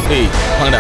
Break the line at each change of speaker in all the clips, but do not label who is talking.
ஏய் வாங்கடா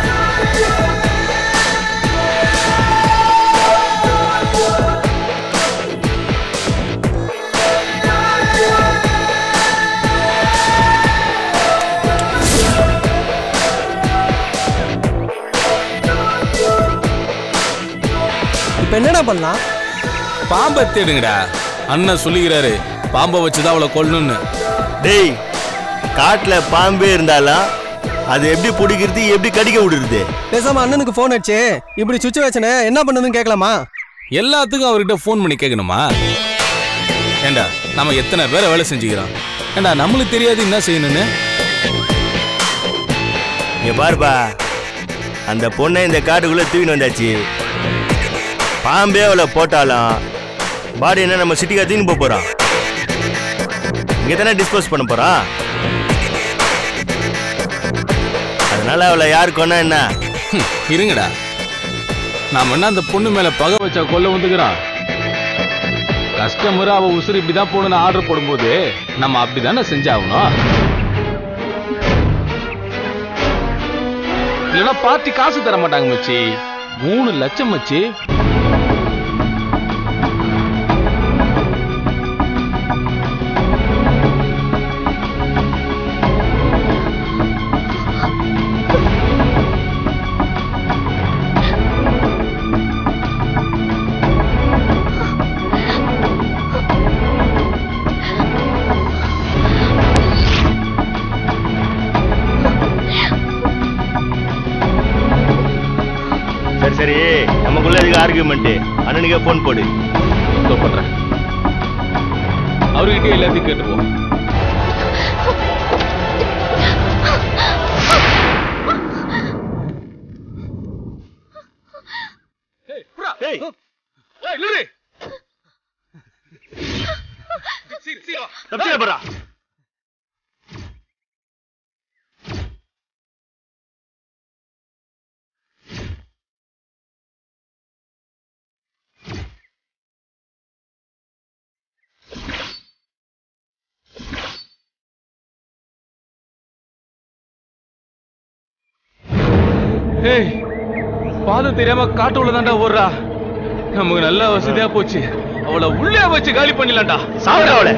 இப்போ என்னடா பண்ணலாம்
பாம்பை தேடுங்கடா அண்ணன் சொல்லிக்கிறாரு பாம்பை வச்சுதான் அவளை கொல்லணும்னு
டேய் காட்டுல பாம்பே இருந்தாலும் அது எப்படி பிடிக்கிறது எப்படி கடிக்க விடுறது
பேசாம அண்ணனுக்கு ஃபோன் அடிச்சு இப்படி சுச்சுவேஷனை என்ன பண்ணுதுன்னு கேட்கலாமா
எல்லாத்துக்கும் அவர்கிட்ட ஃபோன் பண்ணி கேட்கணுமா ஏண்டா நம்ம எத்தனை பேரை வேலை செஞ்சுக்கிறோம் ஏண்டா நம்மளுக்கு தெரியாது என்ன செய்யணும்னு
இங்க பாருப்பா அந்த பொண்ணை இந்த காட்டுக்குள்ள தூக்கின்னு வந்தாச்சு பாம்பே அவளை போட்டாலும் பாடி என்ன நம்ம சிட்டிக்கா தூக்கின்னு போக போறோம் இங்க தானே டிஸ்போஸ் பண்ண போறோம் அதனால அவளை யாரு கொன்னா என்ன
ஹம், இருங்கடா நாம என்ன அந்த பொண்ணு மேல பகை வச்சா கொல்ல வந்துக்கிறோம் கஸ்டமர் அவ உசுறு இப்படிதான் போகணும்னு ஆர்டர் போடும்போது நம்ம அப்படிதானே செஞ்சாகணும் இல்லைன்னா பார்ட்டி காசு தர மாட்டாங்க மச்சி மூணு லட்சம் மச்சி
சரி சரி நமக்குள்ள இதுக்கு ஆர்கியூமெண்ட் அண்ணனுக்கே ஃபோன் போடு
இதோ பண்றேன் அவர்கிட்ட எல்லாத்தையும் கேட்டுப்போம்
ஏய் தப்பிச்சிட போறா
ஏய் பாதம் தெரியாம காட்டு உள்ள தாண்டா ஓடுறா நமக்கு நல்ல வசதியா போச்சு அவளை உள்ளே வச்சு காலி பண்ணிடலாம்டா
சாப்பிட அவளை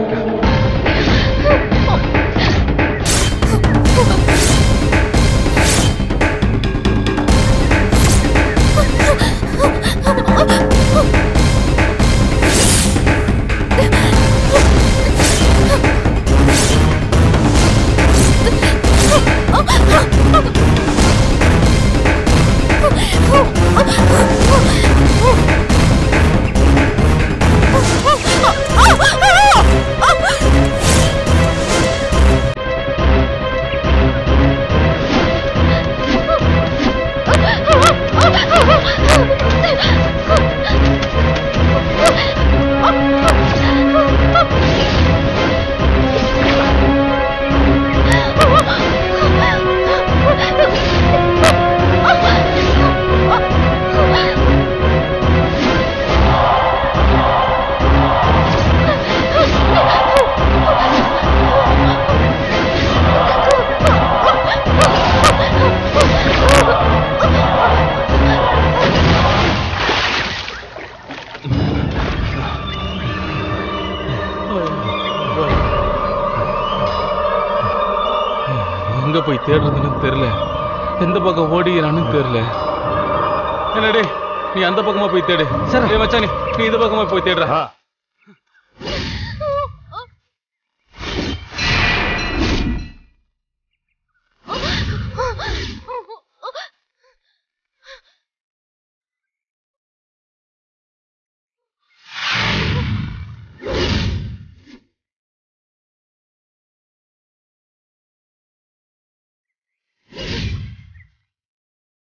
எங்க போய் தேடுறதுன்னு தெரியல எந்த பக்கம் ஓடிக்கிறான்னு தெரியல என்னடே நீ அந்த பக்கமா போய் தேடு சரி மச்சானே நீ இந்த பக்கமா போய் தேடுற
ஆ.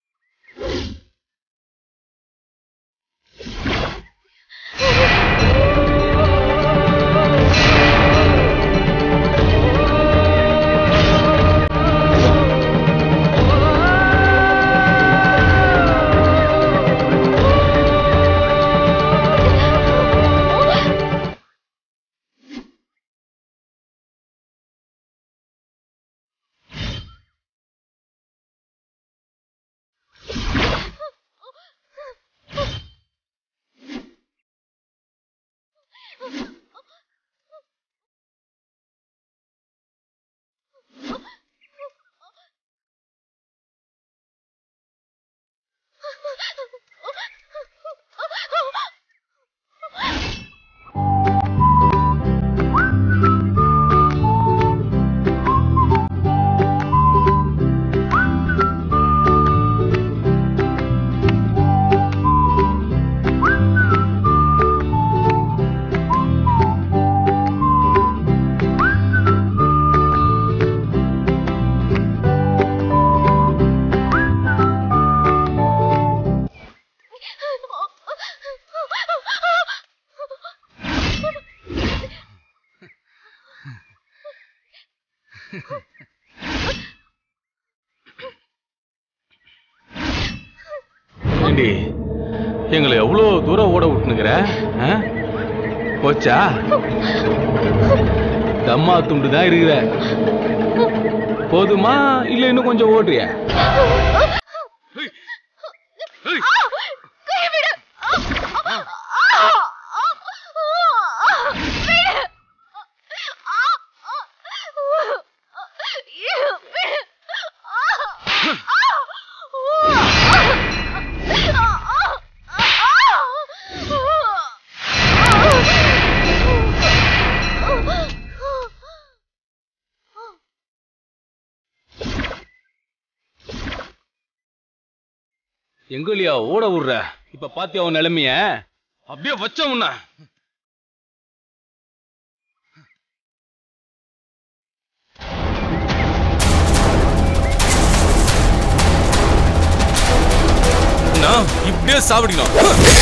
Oh,
ஏண்டி எங்களை எவ்வளோ தூரம் ஓட விட்டுனுக்குற ஆ? போச்சா தம்மா துண்டு தான் இருக்கிற போதுமா இல்ல இன்னும் கொஞ்சம் ஓடுறியா எங்கலியா ஓட விடுற இப்ப பாத்தியா அவன் நிலைமைய அப்படியே வச்ச உன்ன நான் இப்படியே சாப்பிடணும்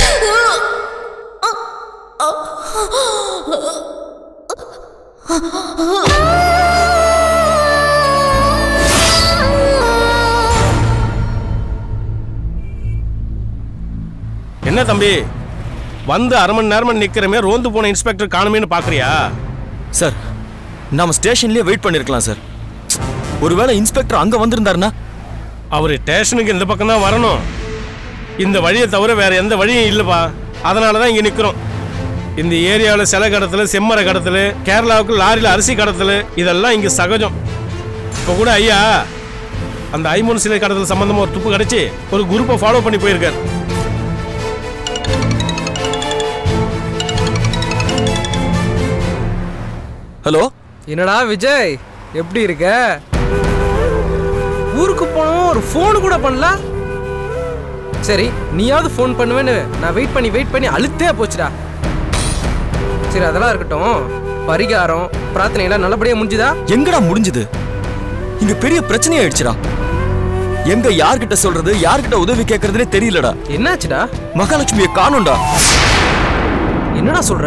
என்ன தம்பி வந்து அரை மணி நேரமா நிக்கிறமே ரோந்து போன இன்ஸ்பெக்டர் காணுமேன்னு பாக்குறியா
சார் நாம ஸ்டேஷன்லயே வெயிட் பண்ணிருக்கலாம் சார் ஒருவேளை இன்ஸ்பெக்டர் அங்க வந்திருந்தாருன்னா
அவரு ஸ்டேஷனுக்கு இந்த பக்கம் தான் வரணும் இந்த வழியை தவிர வேற எந்த வழியும் இல்லைப்பா அதனால தான் இங்க நிக்கிறோம் இந்த ஏரியாவில் சிலை கடத்தல் செம்மர கடத்தல் கேரளாவுக்கு லாரியில் அரிசி கடத்தல் இதெல்லாம் இங்க சகஜம் இப்போ கூட ஐயா அந்த ஐமூன் சிலை கடத்தல் சம்பந்தமா ஒரு துப்பு கிடைச்சி ஒரு குரூப்பை ஃபாலோ பண்ணி போயிருக்காரு
ஹலோ
என்னடா விஜய் எப்படி இருக்க ஊருக்கு போனோம் ஒரு ஃபோன் கூட பண்ணல சரி நீயாவது ஃபோன் பண்ணுவேன்னு நான் வெயிட் பண்ணி வெயிட் பண்ணி அழுத்தே போச்சுடா சரி அதெல்லாம் இருக்கட்டும் பரிகாரம் பிரார்த்தனை எல்லாம் நல்லபடியா முடிஞ்சுதா
எங்கடா முடிஞ்சது இங்க பெரிய பிரச்சனை ஆயிடுச்சுடா எங்க யார்கிட்ட சொல்றது யார்கிட்ட உதவி கேட்கறதுனே தெரியலடா
என்னாச்சுடா
மகாலட்சுமியை காணோம்டா
என்னடா சொல்ற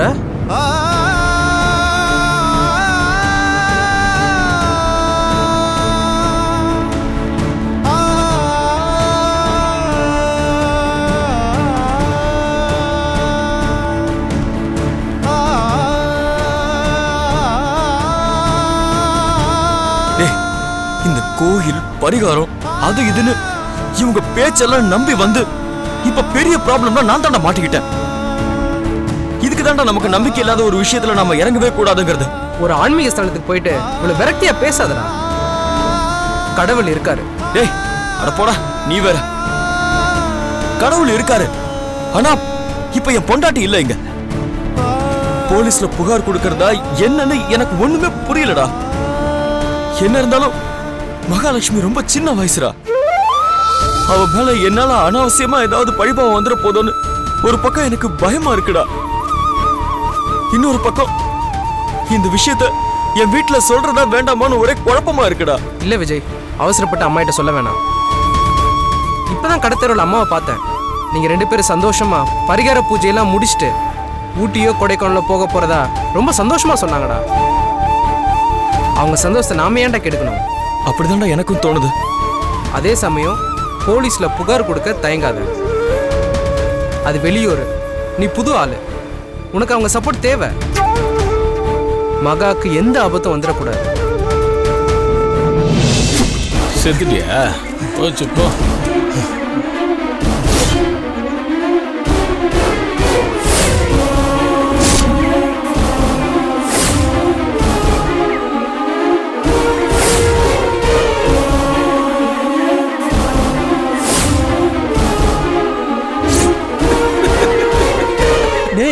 டேய் இந்த கோயில் பரிகாரம் அது இதுன்னு இவங்க பேச்செல்லாம் நம்பி வந்து இப்ப பெரிய ப்ராப்ளம்னா நான் தாண்டா மாட்டிக்கிட்டேன் இதுக்கு தாண்டா நமக்கு நம்பிக்கை இல்லாத ஒரு விஷயத்துல நாம இறங்கவே கூடாதுங்கிறது
ஒரு ஆன்மீக ஸ்தலத்துக்கு போயிட்டு இவ்வளவு விரக்தியா பேசாதடா கடவுள் இருக்காரு
டேய் அட போடா நீ வேற கடவுள் இருக்காரு ஆனா இப்ப என் பொண்டாட்டி இல்ல இங்க போலீஸ்ல புகார் கொடுக்கறதா என்னன்னு எனக்கு ஒண்ணுமே புரியலடா என்ன இருந்தாலும் மகாலட்சுமி ரொம்ப சின்ன வயசுடா அவ மேல என்னால அனாவசியமா ஏதாவது பழிபாவம் வந்துட போதோன்னு ஒரு பக்கம் எனக்கு பயமா இருக்குடா இன்னொரு பக்கம் இந்த விஷயத்த என் வீட்டுல சொல்றதா வேண்டாமான்னு ஒரே குழப்பமா இருக்குடா
இல்ல விஜய் அவசரப்பட்டு அம்மா கிட்ட சொல்ல வேணாம் இப்பதான் கடத்தெருவில் அம்மாவை பார்த்தேன் நீங்க ரெண்டு பேரும் சந்தோஷமா பரிகார பூஜையெல்லாம் முடிச்சுட்டு ஊட்டியோ கொடைக்கானலோ போக போறதா ரொம்ப சந்தோஷமா சொன்னாங்கடா அவங்க சந்தோஷத்தை நாம ஏன்டா கெடுக்கணும்
அப்படிதான்டா எனக்கும் தோணுது
அதே சமயம் போலீஸ்ல புகார் கொடுக்க தயங்காத அது வெளியூர் நீ புது ஆளு உனக்கு அவங்க சப்போர்ட் தேவை மகாக்கு எந்த ஆபத்தும் வந்துடக்கூடாது
செத்துட்டியா போச்சு போ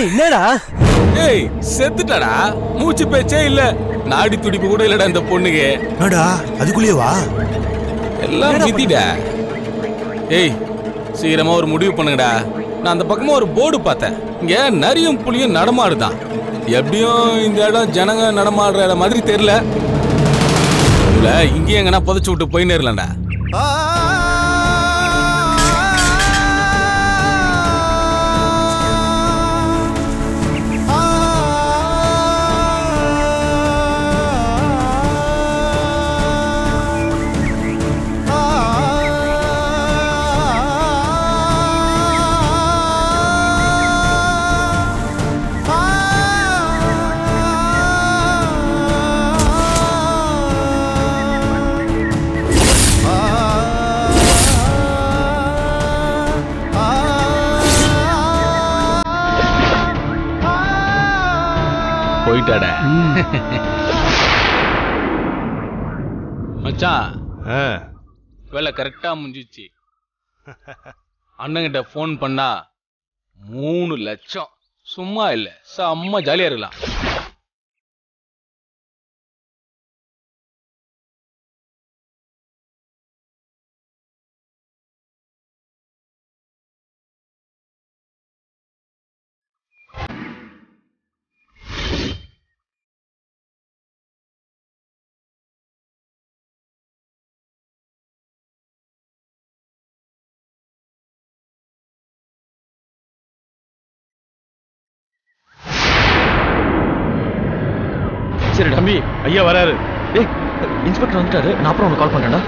டேய் என்னடா
ஏய் செத்துட்டாடா மூச்சு பேச்சே இல்ல நாடி துடிப்பு கூட இல்லடா இந்த பொண்ணுக்கு
என்னடா அதுக்குள்ளேயே வா
எல்லாம் விதிடா ஏய் சீக்கிரமா ஒரு முடிவு பண்ணுங்கடா நான் அந்த பக்கமா ஒரு போர்டு பார்த்தேன் இங்க நரியும் புலியும் நடமாடுதான் எப்படியும் இந்த இடம் ஜனங்க நடமாடுற இடம் மாதிரி தெரியல இல்ல இங்கேயும் எங்கன்னா புதைச்சு விட்டு போய் நேரலண்டா போயிட்டாடா மச்சான் வேலை கரெக்டா முடிஞ்சிச்சு அண்ணங்கிட்ட ஃபோன் பண்ணா மூணு லட்சம் சும்மா இல்ல செம்ம ஜாலியா இருக்கலாம்
சரி
தம்பி ஐயா வராரு
டேய் இன்ஸ்பெக்டர் வந்துட்டாரு நான் அப்புறம் உனக்கு கால் பண்றேன்டா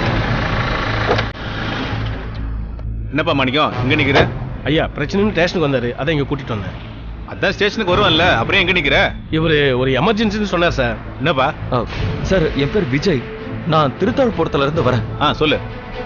என்னப்பா மாணிக்கம் இங்க நிக்கிற
ஐயா பிரச்சனைன்னு ஸ்டேஷனுக்கு வந்தாரு அதான் இங்க கூட்டிட்டு வந்தேன்
அதான் ஸ்டேஷனுக்கு வருவான்ல அப்புறம் எங்க நிக்கிற
இவரு ஒரு எமர்ஜென்சின்னு சொன்னார் சார்
என்னப்பா
ஆ, சார் என் பேர் விஜய் நான் திருத்தாழ்புரத்துல இருந்து வரேன்
ஆ சொல்லு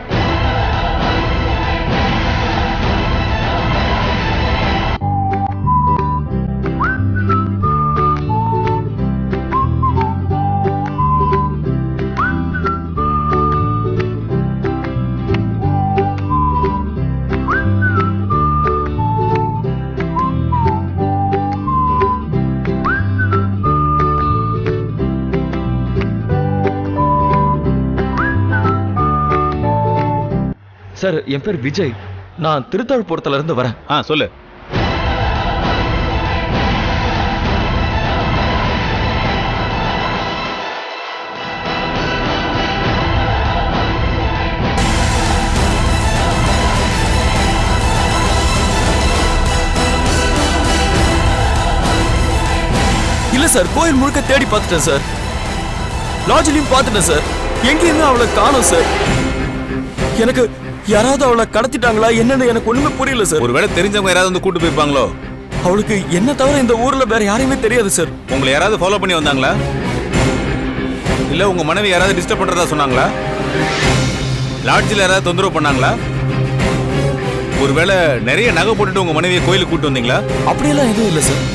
சார் என் பேர் விஜய் நான் திருத்தாழ்புரத்துல இருந்து வரேன்
ஆ சொல்லு
இல்ல சார் கோயில் முழுக்க தேடி பார்த்துட்டேன் சார் லாட்ஜ்லயும் பார்த்துட்டேன் சார் எங்கேயுமே அவளை காணோம் சார் எனக்கு யாராவது அவளை கடத்திட்டாங்களா என்னன்னு எனக்கு ஒண்ணுமே புரியல சார்
ஒருவேளை தெரிஞ்சவங்க யாராவது வந்து கூட்டு போயிருப்பாங்களோ
அவளுக்கு என்ன தவிர இந்த ஊர்ல வேற யாரையுமே தெரியாது சார்
உங்களை யாராவது ஃபாலோ பண்ணி வந்தாங்களா இல்ல உங்க மனைவி யாராவது டிஸ்டர்ப் பண்றதா சொன்னாங்களா லாட்ஜில் யாராவது தொந்தரவு பண்ணாங்களா ஒருவேளை நிறைய நகை போட்டுட்டு உங்க மனைவியை கோயிலுக்கு கூட்டு வந்தீங்களா
அப்படியெல்லாம் எதுவும் இல்லை சார்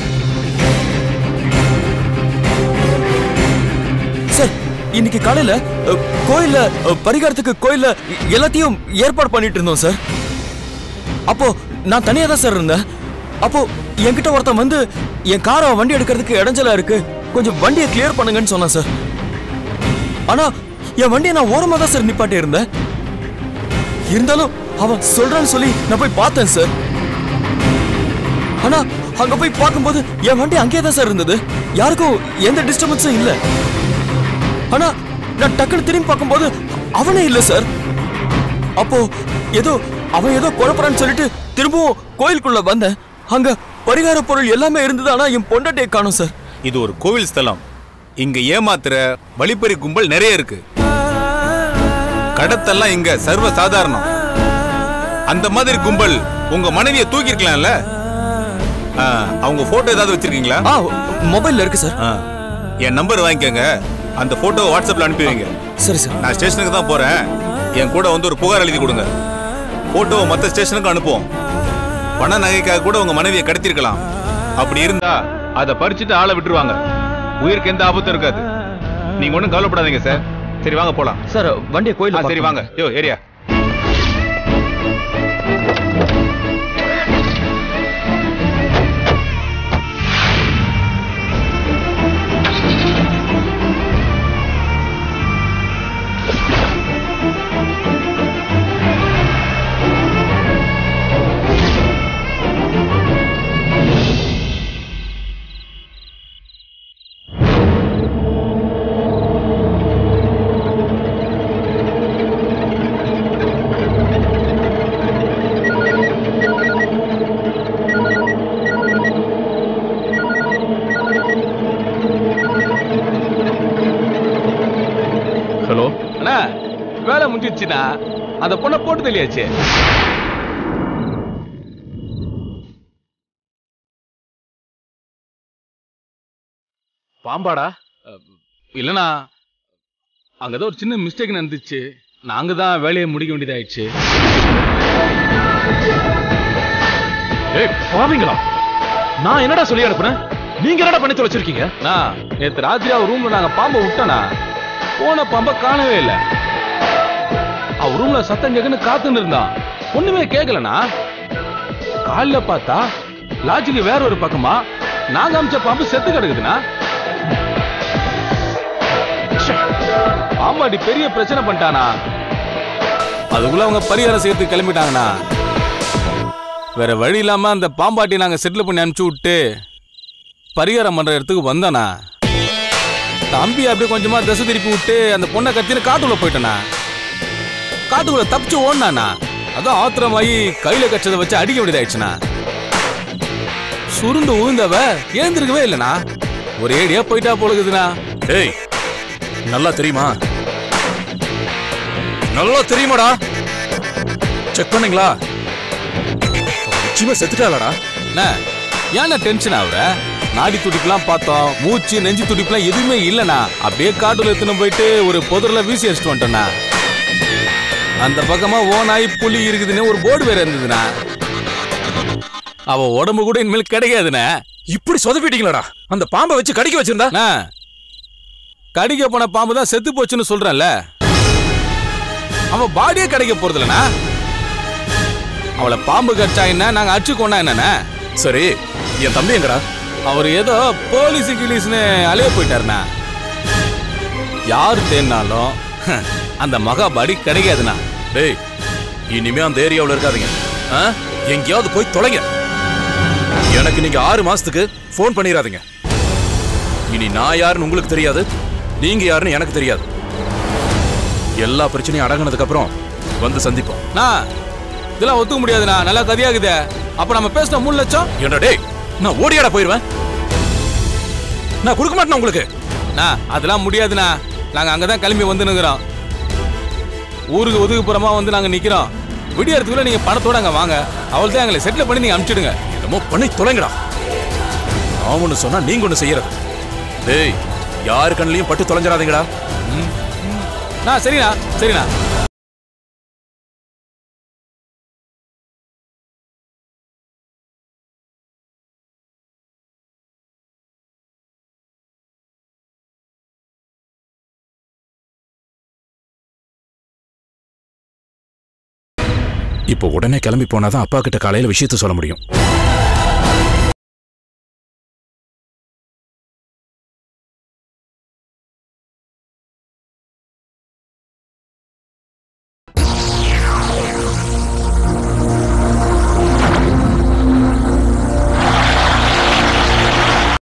சார் இன்னைக்கு காலையில அ, கோயில்ல அ, பரிகாரத்துக்கு கோயில்ல எ- எல்லாத்தையும் ஏற்பாடு பண்ணிட்டு இருந்தோம் சார் அப்போ நான் தனியா தான் சார் இருந்தேன் அப்போ என்கிட்ட ஒருத்தன் வந்து என் காரை வண்டி எடுக்கிறதுக்கு இடைஞ்சலா இருக்கு கொஞ்சம் வண்டியை கிளியர் பண்ணுங்கன்னு சொன்னான் சார் ஆனா என் வண்டியை நான் ஓரமா தான் சார் நிப்பாட்டி இருந்தேன் இருந்தாலும் அவன் சொல்றான்னு சொல்லி நான் போய் பார்த்தேன் சார் ஆனா அங்க போய் பார்க்கும்போது என் வண்டி அங்கேயே தான் சார் இருந்தது யாருக்கும் எந்த டிஸ்டர்பன்ஸும் இல்ல ஆனா நான் டக்குன்னு திரும்பி பார்க்கும்போது அவனே இல்ல சார் அப்போ ஏதோ அவன் ஏதோ குழப்பறான்னு சொல்லிட்டு திரும்பவும் கோயிலுக்குள்ள வந்தேன் அங்க பரிகார பொருள் எல்லாமே இருந்தது ஆனா என் பொண்டாட்டியை காணும் சார்
இது ஒரு கோவில் ஸ்தலம் இங்க ஏமாத்துற வழிப்பறி கும்பல் நிறைய இருக்கு கடத்தெல்லாம் இங்க சர்வ சாதாரணம் அந்த மாதிரி கும்பல் உங்க மனைவியை தூக்கி இருக்கலாம்ல அவங்க போட்டோ ஏதாவது வச்சிருக்கீங்களா
ஆ மொபைல்ல இருக்கு சார்
ஆ, என் நம்பர் வாங்கிக்கோங்க அந்த போட்டோ வாட்ஸ்அப்ல அனுப்பி வைங்க
சரி சார்
நான் ஸ்டேஷனுக்கு தான் போறேன் என் கூட வந்து ஒரு புகார் எழுதி கொடுங்க போட்டோவை மற்ற ஸ்டேஷனுக்கு அனுப்புவோம் பண நகைக்காக கூட உங்க மனைவியை கடத்திருக்கலாம் அப்படி இருந்தா அதை பறிச்சுட்டு ஆளை விட்டுருவாங்க உயிருக்கு எந்த ஆபத்தும் இருக்காது நீங்க ஒன்றும் கவலைப்படாதீங்க சார் சரி வாங்க போலாம்
சார் வண்டியை
ஆ,
கோயில்ல
சரி வாங்க யோ ஏரியா ஹலோ
அண்ணா வேலை முடிஞ்சிச்சுண்ணா அந்த பொண்ணை போட்டு தெளியாச்சு
பாம்பாடா
இல்லைண்ணா அங்கதான் ஒரு சின்ன மிஸ்டேக் நடந்துச்சு நாங்க தான் வேலையை முடிக்க வேண்டியதாயிடுச்சு
ஏய் பாவீங்களா நான் என்னடா சொல்லி அனுப்புனேன் நீங்க என்னடா பண்ணி தொலைச்சிருக்கீங்க
நான் நேத்து ராத்திரி அவர் ரூம்ல நாங்க பாம்பை விட்டோண்ணா போன பாம்பை காணவே இல்லை அவர் ரூம்ல சத்தம் கேக்குன்னு காத்துன்னு இருந்தான் ஒண்ணுமே கேட்கலண்ணா காலைல பார்த்தா லாட்ஜுக்கு வேற ஒரு பக்கமா நாங்க அமைச்ச பாம்பு செத்து கிடக்குதுண்ணா ச்சே, பாம்பாட்டி பெரிய பிரச்சனை பண்ணிட்டானா அதுக்குள்ள அவங்க பரிகாரம் சேர்த்து கிளம்பிட்டாங்கண்ணா வேற வழி இல்லாம அந்த பாம்பாட்டி நாங்க செட்டில் பண்ணி அனுப்பிச்சு விட்டு பரிகாரம் பண்ற இடத்துக்கு வந்தானா தம்பி அப்படியே கொஞ்சமா திசை திருப்பி விட்டு அந்த பொண்ணை கத்தின்னு காட்டுக்குள்ள போயிட்டானா காட்டுக்குள்ள தப்பிச்சு ஓடினானா அதான் ஆத்திரமாயி கையில கச்சதை வச்சு அடிக்க வேண்டியதாயிடுச்சுண்ணா சுருண்டு உழுந்தவ ஏந்திருக்கவே இல்லைண்ணா ஒரு ஏடியா போயிட்டா போலுக்குதுண்ணா
ஏய் நல்லா தெரியுமா நல்லா தெரியுமாடா செக் பண்ணீங்களா நிச்சயமா செத்துட்டாளடா
அண்ணா, ஏன்னா டென்ஷன் ஆகுற நாடி துடிப்புலாம் பார்த்தோம் மூச்சு நெஞ்சு துடிப்புலாம் எதுவுமே இல்லைண்ணா அப்படியே காட்டுல எடுத்துன்னு போயிட்டு ஒரு புதர்ல வீசி அடிச்சுட்டு வந்துட்டோண்ணா அந்த பக்கமா ஓ நாய் புலி இருக்குதுன்னு ஒரு போர்டு வேற இருந்ததுண்ணா அவ உடம்பு கூட இனிமேல் கிடைக்காதுண்ணே
இப்படி சொதப்பிட்டீங்களாடா அந்த பாம்பை வச்சு கடிக்க வச்சிருந்தா
அண்ணா, கடிக்க போன பாம்பு தான் செத்து போச்சுன்னு சொல்றேன்ல அவ பாடியே கிடைக்க போறது இல்லைண்ணா அவளை பாம்பு கடிச்சா என்ன நாங்க அடிச்சு கொண்டா என்னண்ணே
சரி என் தம்பி எங்கடா
அவர் ஏதோ போலீஸ் கிலீஸ்னு அலைய போயிட்டாருண்ணா யார் தேடினாலும் ஹ, அந்த மகாபாடி கிடைக்காதுண்ணா
டேய் இனிமே அந்த ஏரியாவுல இருக்காதீங்க ஆ? எங்கேயாவது போய் தொலைங்க எனக்கு நீங்க ஆறு மாசத்துக்கு ஃபோன் பண்ணிடாதீங்க இனி நான் யாருன்னு உங்களுக்கு தெரியாது நீங்க யாருன்னு எனக்கு தெரியாது எல்லா பிரச்சனையும் அடங்கினதுக்கு அப்புறம் வந்து சந்திப்போம்
நான் இதெல்லாம் ஒத்துக்க முடியாதுண்ணா நல்லா கதியாகுதே அப்ப நம்ம பேசின மூணு லட்சம்
ஏன்டா டேய் நான் ஓடியாடா போயிருவேன் நான் கொடுக்க மாட்டேன் உங்களுக்கு
நான் அதெல்லாம் முடியாதுண்ணா நாங்க அங்கதான் கிளம்பி வந்து நிக்கிறோம் ஊருக்கு ஒதுக்குப்புறமா வந்து நாங்க நிக்கிறோம் விடியறதுக்குள்ள நீங்க பணத்தோட அங்க வாங்க அவள் தான் எங்களை செட்டில் பண்ணி நீங்க அனுப்பிச்சிடுங்க
என்னமோ பண்ணி தொலைங்கடா நான் ஒண்ணு சொன்னா நீங்க ஒண்ணு செய்யறது டேய் யாரு கண்ணிலையும் பட்டு தொலைஞ்சிடாதீங்கடா
நான் சரிண்ணா சரிண்ணா
இப்போ உடனே கிளம்பி போனாதான் அப்பா கிட்ட காலையில விஷயத்த சொல்ல முடியும்